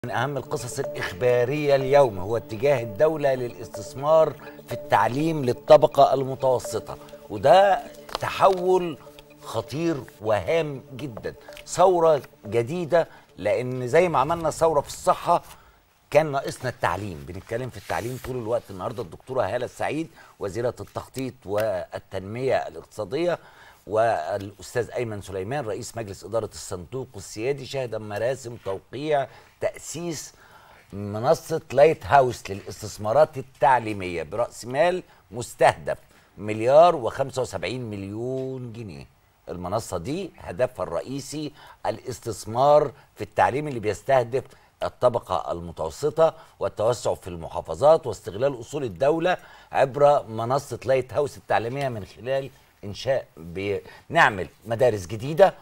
من أهم القصص الإخبارية اليوم هو اتجاه الدولة للاستثمار في التعليم للطبقة المتوسطة وده تحول خطير وهام جدا ثورة جديدة لأن زي ما عملنا ثورة في الصحة كان ناقصنا التعليم بنتكلم في التعليم طول الوقت النهاردة الدكتورة هالة السعيد وزيرة التخطيط والتنمية الاقتصادية والاستاذ ايمن سليمان رئيس مجلس اداره الصندوق السيادي شهد مراسم توقيع تاسيس منصه لايت هاوس للاستثمارات التعليميه براس مال مستهدف مليار و75 مليون جنيه المنصه دي هدفها الرئيسي الاستثمار في التعليم اللي بيستهدف الطبقة المتوسطة والتوسع في المحافظات واستغلال أصول الدولة عبر منصة لايت هاوس التعليمية من خلال انشاء بنعمل مدارس جديده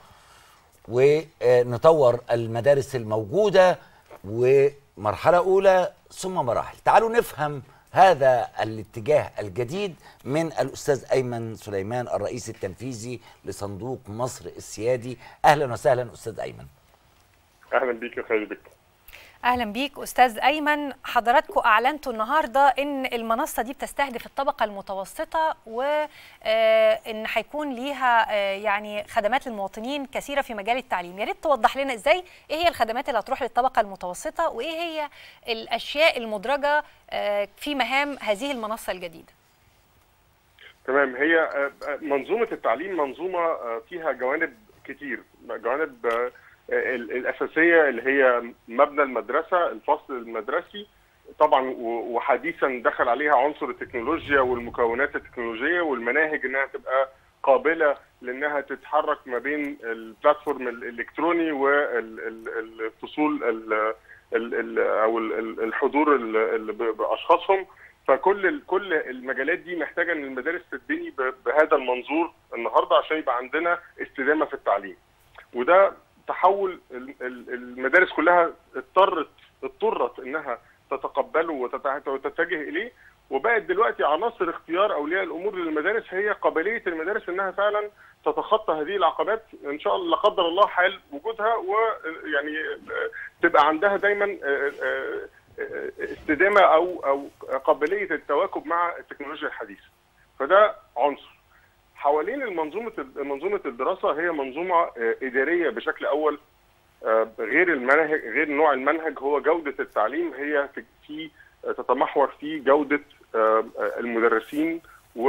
ونطور المدارس الموجوده ومرحله اولى ثم مراحل تعالوا نفهم هذا الاتجاه الجديد من الاستاذ ايمن سليمان الرئيس التنفيذي لصندوق مصر السيادي اهلا وسهلا استاذ ايمن اهلا بيك يا خالد بك اهلا بيك استاذ ايمن حضراتكم اعلنتوا النهارده ان المنصه دي بتستهدف الطبقه المتوسطه وان هيكون ليها يعني خدمات للمواطنين كثيره في مجال التعليم يا ريت توضح لنا ازاي ايه هي الخدمات اللي هتروح للطبقه المتوسطه وايه هي الاشياء المدرجه في مهام هذه المنصه الجديده تمام هي منظومه التعليم منظومه فيها جوانب كتير جوانب الاساسيه اللي هي مبنى المدرسه الفصل المدرسي طبعا وحديثا دخل عليها عنصر التكنولوجيا والمكونات التكنولوجيه والمناهج انها تبقى قابله لانها تتحرك ما بين البلاتفورم الالكتروني والفصول او الحضور باشخاصهم فكل كل المجالات دي محتاجه ان المدارس تتبني بهذا المنظور النهارده عشان يبقى عندنا استدامه في التعليم وده تحول المدارس كلها اضطرت اضطرت انها تتقبله وتتجه اليه وبقت دلوقتي عناصر اختيار اولياء الامور للمدارس هي قابليه المدارس انها فعلا تتخطى هذه العقبات ان شاء الله لا قدر الله حال وجودها ويعني تبقى عندها دايما استدامه او او قابليه التواكب مع التكنولوجيا الحديثه فده عنصر حوالين المنظومه منظومه الدراسه هي منظومه اداريه بشكل اول غير المنهج غير نوع المنهج هو جوده التعليم هي في تتمحور في جوده المدرسين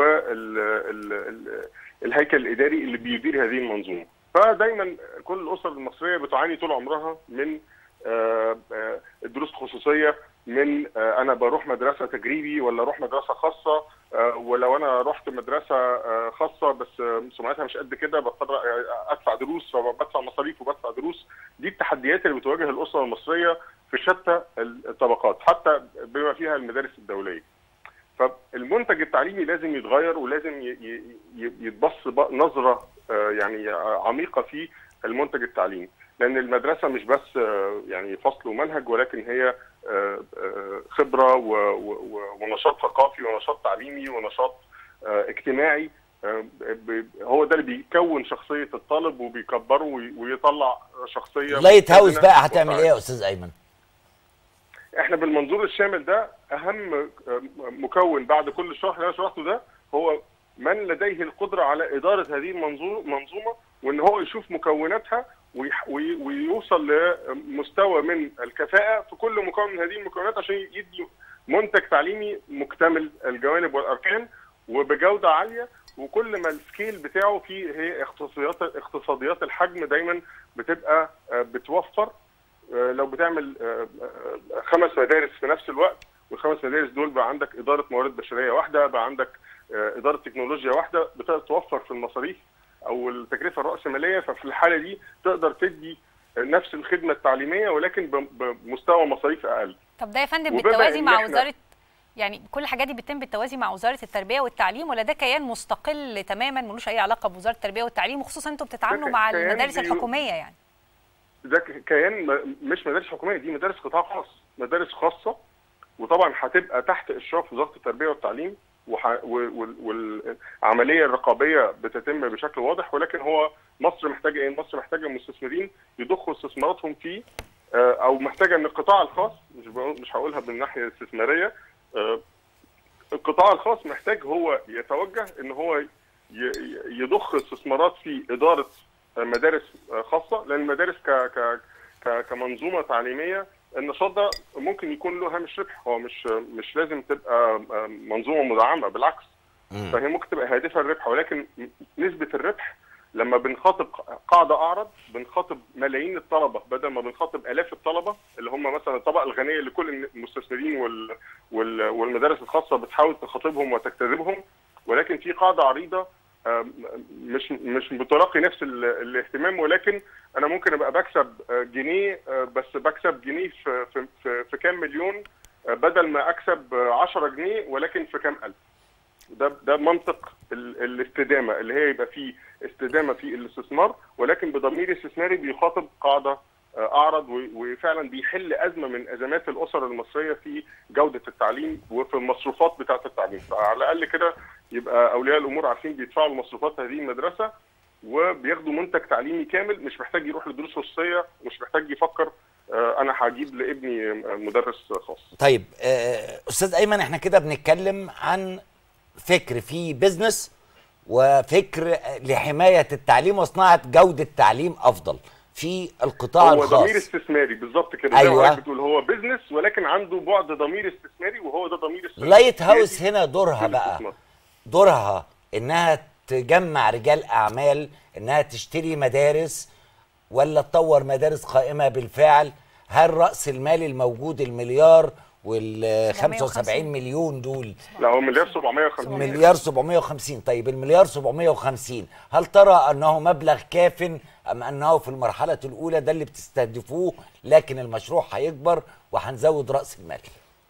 والهيكل الاداري اللي بيدير هذه المنظومه فدايما كل الاسر المصريه بتعاني طول عمرها من الدروس الخصوصيه من انا بروح مدرسه تجريبي ولا اروح مدرسه خاصه ولو انا رحت مدرسه خاصه بس سمعتها مش قد كده بضطر ادفع دروس فبدفع مصاريف وبدفع دروس دي التحديات اللي بتواجه الاسره المصريه في شتى الطبقات حتى بما فيها المدارس الدوليه فالمنتج التعليمي لازم يتغير ولازم يتبص نظره يعني عميقه في المنتج التعليمي لان المدرسه مش بس يعني فصل ومنهج ولكن هي خبره ونشاط ثقافي ونشاط تعليمي ونشاط اجتماعي هو ده اللي بيكون شخصيه الطالب وبيكبره ويطلع شخصيه لايت هاوس بقى هتعمل ايه يا استاذ ايمن؟ احنا بالمنظور الشامل ده اهم مكون بعد كل الشرح اللي انا شرحته ده هو من لديه القدره على اداره هذه المنظومه وان هو يشوف مكوناتها ويوصل لمستوى من الكفاءه في كل مكون من هذه المكونات عشان يدي منتج تعليمي مكتمل الجوانب والاركان وبجوده عاليه وكل ما السكيل بتاعه فيه هي اقتصاديات اقتصاديات الحجم دايما بتبقى بتوفر لو بتعمل خمس مدارس في نفس الوقت والخمس مدارس دول بقى عندك اداره موارد بشريه واحده بقى عندك اداره تكنولوجيا واحده بتوفر في المصاريف او التكلفه الراسماليه ففي الحاله دي تقدر تدي نفس الخدمه التعليميه ولكن بمستوى مصاريف اقل. طب ده يا فندم بالتوازي مع وزاره يعني كل الحاجات دي بتتم بالتوازي مع وزاره التربيه والتعليم ولا ده كيان مستقل تماما ملوش اي علاقه بوزاره التربيه والتعليم وخصوصا انتم بتتعاملوا مع المدارس الحكوميه يعني؟ ده كيان مش مدارس حكوميه دي مدارس قطاع خاص مدارس خاصه وطبعا هتبقى تحت اشراف وزاره التربيه والتعليم والعمليه الرقابيه بتتم بشكل واضح ولكن هو مصر محتاجه ايه؟ مصر محتاجه مستثمرين يضخوا استثماراتهم في آه، او محتاجه ان القطاع الخاص مش بقول مش هقولها من الناحيه الاستثماريه آه، القطاع الخاص محتاج هو يتوجه ان هو ي- ي- يضخ استثمارات في اداره مدارس خاصه لان المدارس ك ك ك- كمنظومه تعليميه النشاط ده ممكن يكون له هامش ربح هو مش مش لازم تبقى منظومه مدعمه بالعكس مم. فهي ممكن تبقى هادفه الربح ولكن نسبه الربح لما بنخاطب قاعده اعرض بنخاطب ملايين الطلبه بدل ما بنخاطب الاف الطلبه اللي هم مثلا الطبقه الغنيه اللي كل المستثمرين وال وال والمدارس الخاصه بتحاول تخاطبهم وتجتذبهم ولكن في قاعده عريضه آم، مش مش بتلاقي نفس ال- الاهتمام ولكن انا ممكن ابقى بكسب آه، جنيه آه، بس بكسب جنيه في في في, في كام مليون آه، بدل ما اكسب آه، 10 جنيه ولكن في كام الف ده ده منطق ال- الاستدامه اللي هي يبقى فيه استدامه في الاستثمار ولكن بضمير استثماري بيخاطب قاعده آه، اعرض و- وفعلا بيحل ازمه من ازمات الاسر المصريه في جوده التعليم وفي المصروفات بتاعه التعليم فعلى الاقل كده يبقى اولياء الامور عارفين بيدفعوا المصروفات هذه المدرسه وبياخدوا منتج تعليمي كامل مش محتاج يروح لدروس خصوصيه مش محتاج يفكر آه، انا هجيب لابني آه، مدرس خاص طيب آه، استاذ ايمن احنا كده بنتكلم عن فكر في بيزنس وفكر لحمايه التعليم وصناعه جوده تعليم افضل في القطاع هو ضمير الخاص استثماري بالظبط كده زي ما أيوة. حضرتك بتقول هو بيزنس ولكن عنده بعد ضمير استثماري وهو ده ضمير استثماري لايت هاوس في هنا دورها بقى الاستثمار. دورها انها تجمع رجال اعمال انها تشتري مدارس ولا تطور مدارس قائمه بالفعل هل راس المال الموجود المليار وال 75 مليون دول لا هو مليار 750 مليار 750 طيب المليار 750 هل ترى انه مبلغ كاف ام انه في المرحله الاولى ده اللي بتستهدفوه لكن المشروع هيكبر وهنزود راس المال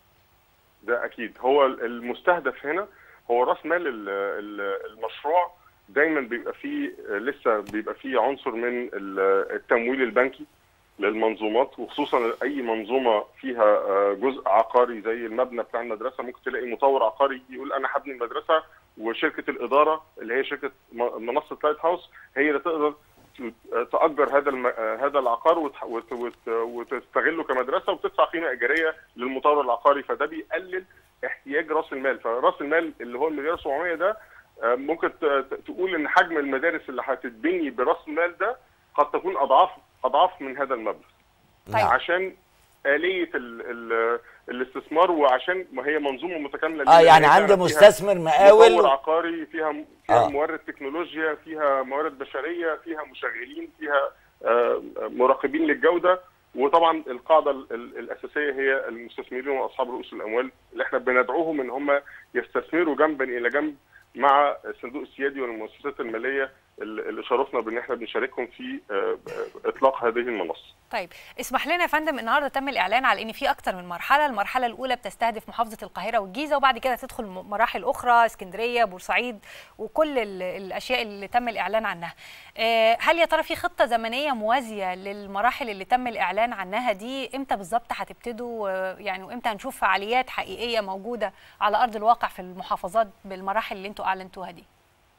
ده اكيد هو المستهدف هنا هو راس مال ال- ال- المشروع دايما بيبقى فيه لسه بيبقى فيه عنصر من ال- التمويل البنكي للمنظومات وخصوصا اي منظومه فيها آه، جزء عقاري زي المبنى بتاع المدرسه ممكن تلاقي مطور عقاري يجي يقول انا هبني المدرسه وشركه الاداره اللي هي شركه م- منصه لايت هاوس هي اللي تقدر ت- تاجر هذا الم... آه، هذا العقار وت... وت... وت... وتستغله كمدرسه وتدفع قيمه ايجاريه للمطور العقاري فده بيقلل احتياج راس المال فراس المال اللي هو المليار 700 ده آه، ممكن ت- ت- تقول ان حجم المدارس اللي هتتبني براس المال ده قد تكون اضعاف اضعاف من هذا المبلغ طيب. عشان آلية ال ال الاستثمار وعشان ما هي منظومة متكاملة اه ليه؟ يعني لأن هي عند فيها مستثمر مطور مقاول عقاري فيها فيها آه. موارد تكنولوجيا فيها موارد بشرية فيها مشغلين فيها آه، مراقبين للجودة وطبعا القاعدة ال- ال- الأساسية هي المستثمرين وأصحاب رؤوس الأموال اللي احنا بندعوهم إن هم يستثمروا جنبا إلى جنب مع الصندوق السيادي والمؤسسات المالية اللي اللي شرفنا بإن احنا بنشاركهم في آه، إطلاق هذه المنصة طيب اسمح لنا يا فندم النهارده تم الاعلان على ان في اكتر من مرحله المرحله الاولى بتستهدف محافظه القاهره والجيزه وبعد كده تدخل م- مراحل اخرى اسكندريه بورسعيد وكل ال- الاشياء اللي تم الاعلان عنها آه، هل يا ترى في خطه زمنيه موازيه للمراحل اللي تم الاعلان عنها دي امتى بالظبط هتبتدوا آه، يعني وامتى هنشوف فعاليات حقيقيه موجوده على ارض الواقع في المحافظات بالمراحل اللي انتوا اعلنتوها دي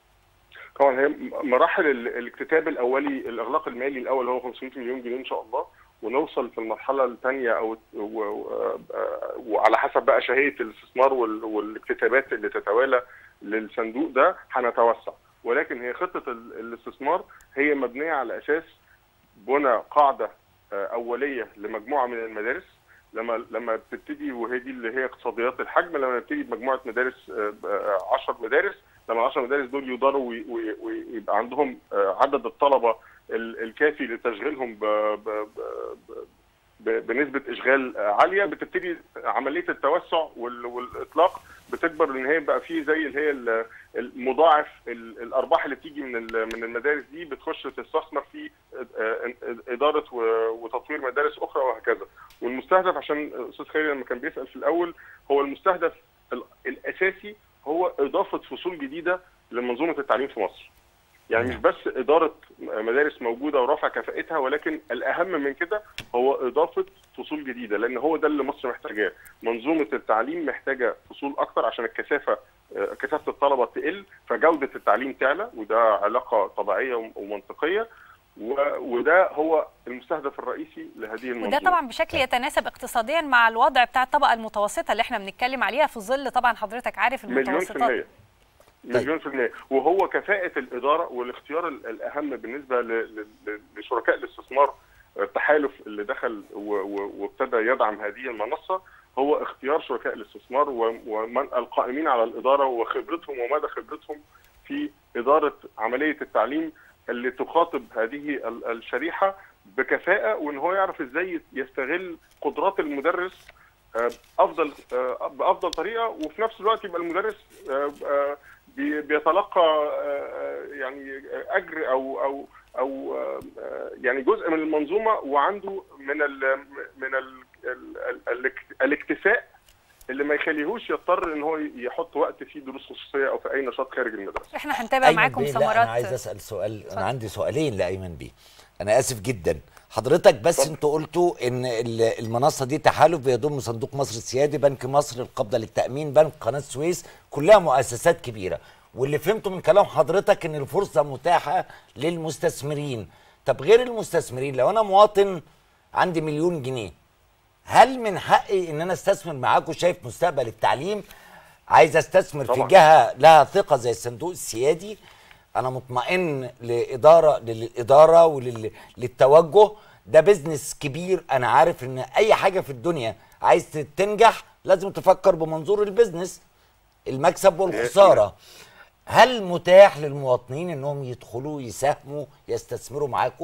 طبعا هي مراحل ال- الاكتتاب الاولي الاغلاق المالي الاول هو 500 مليون جنيه ان شاء الله ونوصل في المرحله الثانيه او و- و- وعلى حسب بقى شهيه الاستثمار وال- والاكتتابات اللي تتوالى للصندوق ده هنتوسع ولكن هي خطه ال- الاستثمار هي مبنيه على اساس بنى قاعده آه، اوليه لمجموعه من المدارس لما لما بتبتدي وهي دي اللي هي اقتصاديات الحجم لما نبتدي بمجموعه مدارس 10 مدارس لما 10 مدارس دول يقدروا وي- وي- ويبقى عندهم آه، عدد الطلبه ال- الكافي لتشغيلهم ب ب ب ب- بنسبه اشغال آه، عاليه بتبتدي عمليه التوسع وال- والاطلاق بتكبر ان هي بقى فيه زي اللي هي ال- المضاعف ال- الارباح اللي بتيجي من ال- من المدارس دي بتخش تستثمر في آه، اداره و- وتطوير مدارس اخرى وهكذا والمستهدف عشان استاذ خيري لما كان بيسال في الاول هو المستهدف ال- الاساسي هو اضافه فصول جديده لمنظومه التعليم في مصر. يعني مش بس اداره مدارس موجوده ورفع كفاءتها ولكن الاهم من كده هو اضافه فصول جديده لان هو ده اللي مصر محتاجاه. منظومه التعليم محتاجه فصول اكتر عشان الكثافه آه، كثافه الطلبه تقل فجوده التعليم تعلى وده علاقه طبيعيه ومنطقيه و- وده هو المستهدف الرئيسي لهذه المنظومه وده طبعا بشكل يتناسب اقتصاديا مع الوضع بتاع الطبقه المتوسطه اللي احنا بنتكلم عليها في ظل طبعا حضرتك عارف مليون في المتوسطات المية مليون في المية وهو كفاءة الإدارة والاختيار ال- الأهم بالنسبة ل- ل- ل- لشركاء الاستثمار التحالف اللي دخل و- و- وابتدى يدعم هذه المنصة هو اختيار شركاء الاستثمار و- ومن القائمين على الإدارة وخبرتهم ومدى خبرتهم في إدارة عملية التعليم اللي تخاطب هذه ال- الشريحة بكفاءة وإن هو يعرف إزاي يستغل قدرات المدرس آه، افضل آه، بافضل طريقه وفي نفس الوقت يبقى المدرس آه، آه، بي- بيتلقى آه، يعني اجر او او او آه، آه، يعني جزء من المنظومه وعنده من ال من ال ال ال الاكتفاء اللي ما يخليهوش يضطر ان هو يحط وقت في دروس خصوصيه او في اي نشاط خارج المدرسه. احنا هنتابع أيمن معاكم بيه، لا ثمرات انا عايز اسال سؤال انا عندي سؤالين لايمن بيه انا اسف جدا حضرتك بس اتفضل. انتوا قلتوا ان ال- المنصه دي تحالف بيضم صندوق مصر السيادي بنك مصر القبضه للتامين بنك قناه السويس كلها مؤسسات كبيره واللي فهمته من كلام حضرتك ان الفرصه متاحه للمستثمرين طب غير المستثمرين لو انا مواطن عندي مليون جنيه هل من حقي ان انا استثمر معاكم شايف مستقبل التعليم عايز استثمر في طبعاً. جهه لها ثقه زي الصندوق السيادي انا مطمئن لاداره للاداره وللتوجه ده بزنس كبير انا عارف ان اي حاجه في الدنيا عايز تنجح لازم تفكر بمنظور البزنس المكسب والخساره هل متاح للمواطنين انهم يدخلوا يساهموا يستثمروا معاكم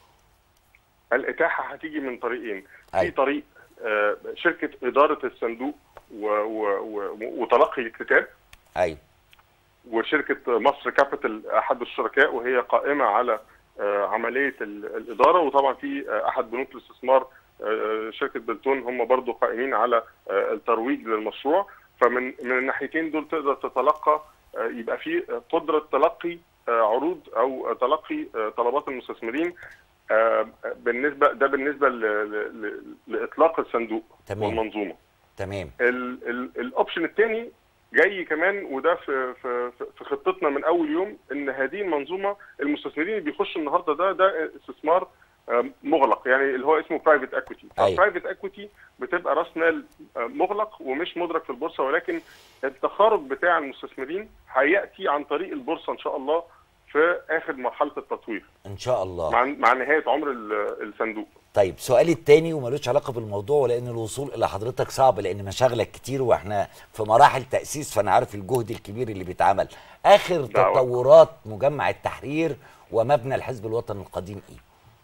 الاتاحه هتيجي من طريقين في أيوة. طريق آه، شركه اداره الصندوق و- و- و- وتلقي الكتاب ايوه وشركه مصر كابيتال احد الشركاء وهي قائمه على آه، عمليه ال- الاداره وطبعا في آه، احد بنوك الاستثمار آه، شركه بلتون هم برضو قائمين على آه، الترويج للمشروع فمن من الناحيتين دول تقدر تتلقى آه، يبقى في قدره تلقي آه، عروض او تلقي آه، طلبات المستثمرين آه، بالنسبه ده بالنسبه ل- ل- ل- لاطلاق الصندوق تمام. والمنظومه تمام ال- ال- الاوبشن الثاني جاي كمان وده في في في- في خطتنا من اول يوم ان هذه المنظومه المستثمرين اللي بيخشوا النهارده ده ده استثمار آم، مغلق يعني اللي هو اسمه برايفت اكويتي أيوة. برايفت اكويتي بتبقى راس مال آه، مغلق ومش مدرك في البورصه ولكن التخارج بتاع المستثمرين هياتي عن طريق البورصه ان شاء الله في اخر مرحله التطوير ان شاء الله مع مع نهايه عمر ال- الصندوق طيب سؤالي التاني وملوش علاقه بالموضوع ولان الوصول الى حضرتك صعب لان مشاغلك كتير واحنا في مراحل تاسيس فانا عارف الجهد الكبير اللي بيتعمل اخر دعوة. تطورات مجمع التحرير ومبنى الحزب الوطني القديم ايه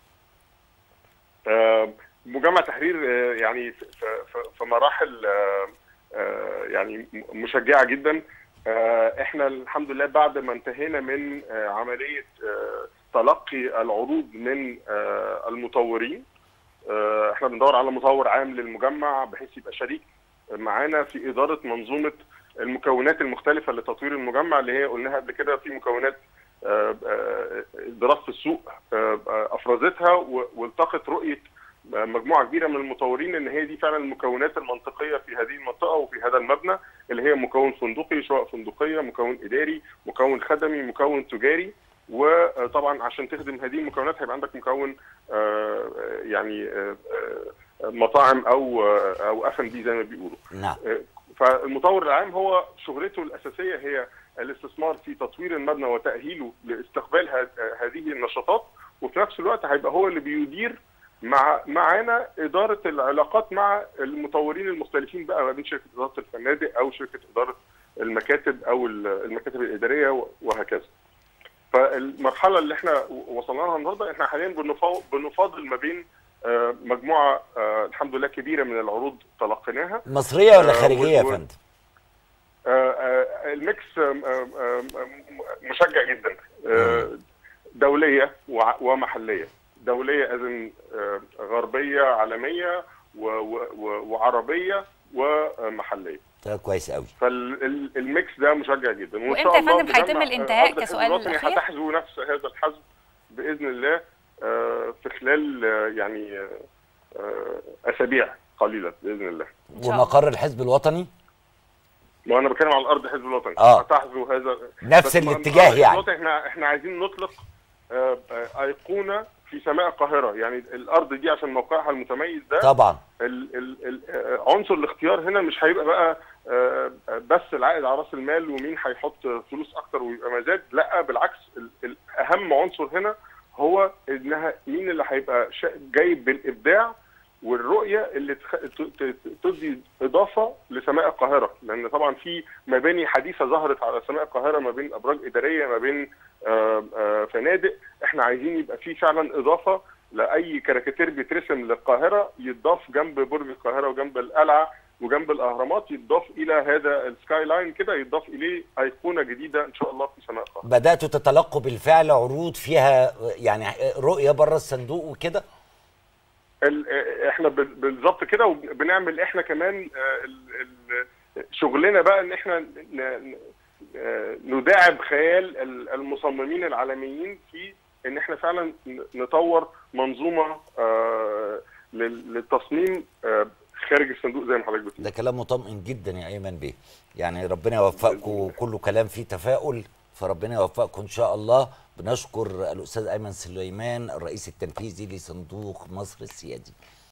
آه، مجمع تحرير آه، يعني في- في في مراحل آه، آه، يعني مشجعه جدا آه، احنا الحمد لله بعد ما انتهينا من آه، عمليه آه، تلقي العروض من آه، المطورين آه، احنا بندور على مطور عام للمجمع بحيث يبقى شريك معانا في اداره منظومه المكونات المختلفه لتطوير المجمع اللي هي قلناها قبل كده في مكونات آه، آه، دراسه السوق آه، آه، افرزتها و- والتقت رؤيه آه، مجموعه كبيره من المطورين ان هي دي فعلا المكونات المنطقيه في هذه المنطقه وفي هذا المبنى اللي هي مكون فندقي شقق فندقيه مكون اداري مكون خدمي مكون تجاري وطبعا عشان تخدم هذه المكونات هيبقى عندك مكون آه، يعني آه، آه، مطاعم او آه، او اف ام بي زي ما بيقولوا نعم فالمطور العام هو شغلته الاساسيه هي الاستثمار في تطوير المبنى وتاهيله لاستقبال ه- هذه النشاطات وفي نفس الوقت هيبقى هو اللي بيدير مع معانا اداره العلاقات مع المطورين المختلفين بقى ما بين شركه اداره الفنادق او شركه اداره المكاتب او ال- المكاتب الاداريه و- وهكذا. فالمرحله اللي احنا وصلنا لها النهارده احنا حاليا بنفاو- بنفاضل ما بين آه، مجموعه آه، الحمد لله كبيره من العروض تلقيناها مصريه ولا آه، خارجيه يا و- و- فندم آه، آه، الميكس آم، آم، آم، مشجع جدا آه، دوليه وع- ومحليه دوليه اذن غربيه عالميه و- و- و- وعربيه ومحليه ده كويس قوي فالميكس ده مشجع جدا وان وإمتى شاء يا الله فندم هيتم مجمع، الانتهاء آه، أرض الحزب كسؤال الوطني الأخير؟ هتحذو نفس هذا الحزب باذن الله آه، في خلال آه، يعني آه، آه، اسابيع قليله باذن الله إن شاء الله. ومقر الحزب الوطني ما انا بتكلم على الارض الحزب الوطني آه. هتحذو هذا نفس بس ما- الاتجاه الحزب يعني. الوطني احنا احنا عايزين نطلق آه، آه، ايقونه في سماء القاهره يعني الارض دي عشان موقعها المتميز ده طبعا ال- ال- ال- آه، عنصر الاختيار هنا مش هيبقى بقى آه، بس العائد على راس المال ومين هيحط فلوس اكتر ويبقى مزاد لا بالعكس ال- ال- اهم عنصر هنا هو انها مين اللي هيبقى شا- جايب بالابداع والرؤيه اللي تخ... ت- ت- تدي اضافه لسماء القاهره لان طبعا في مباني حديثه ظهرت على سماء القاهره ما بين ابراج اداريه ما بين آه، آه، فنادق احنا عايزين يبقى في فعلا اضافه لاي كاريكاتير بيترسم للقاهره يتضاف جنب برج القاهره وجنب القلعه وجنب الاهرامات يتضاف الى هذا السكاي لاين كده يتضاف اليه ايقونه جديده ان شاء الله في سماء القاهره بداتوا تتلقوا بالفعل عروض فيها يعني رؤيه بره الصندوق وكده ال- احنا بال- بالظبط كده وبنعمل احنا كمان آه، ال- ال- شغلنا بقى ان احنا ن- ن- آه، نداعب خيال ال- المصممين العالميين في ان احنا فعلا ن- نطور منظومه آه، لل- للتصميم آه، خارج الصندوق زي ما حضرتك بتقول ده كلام مطمئن جدا يا ايمن بيه يعني ربنا يوفقكم كله كلام فيه تفاؤل فربنا يوفقكم ان شاء الله بنشكر الاستاذ ايمن سليمان الرئيس التنفيذي لصندوق مصر السيادي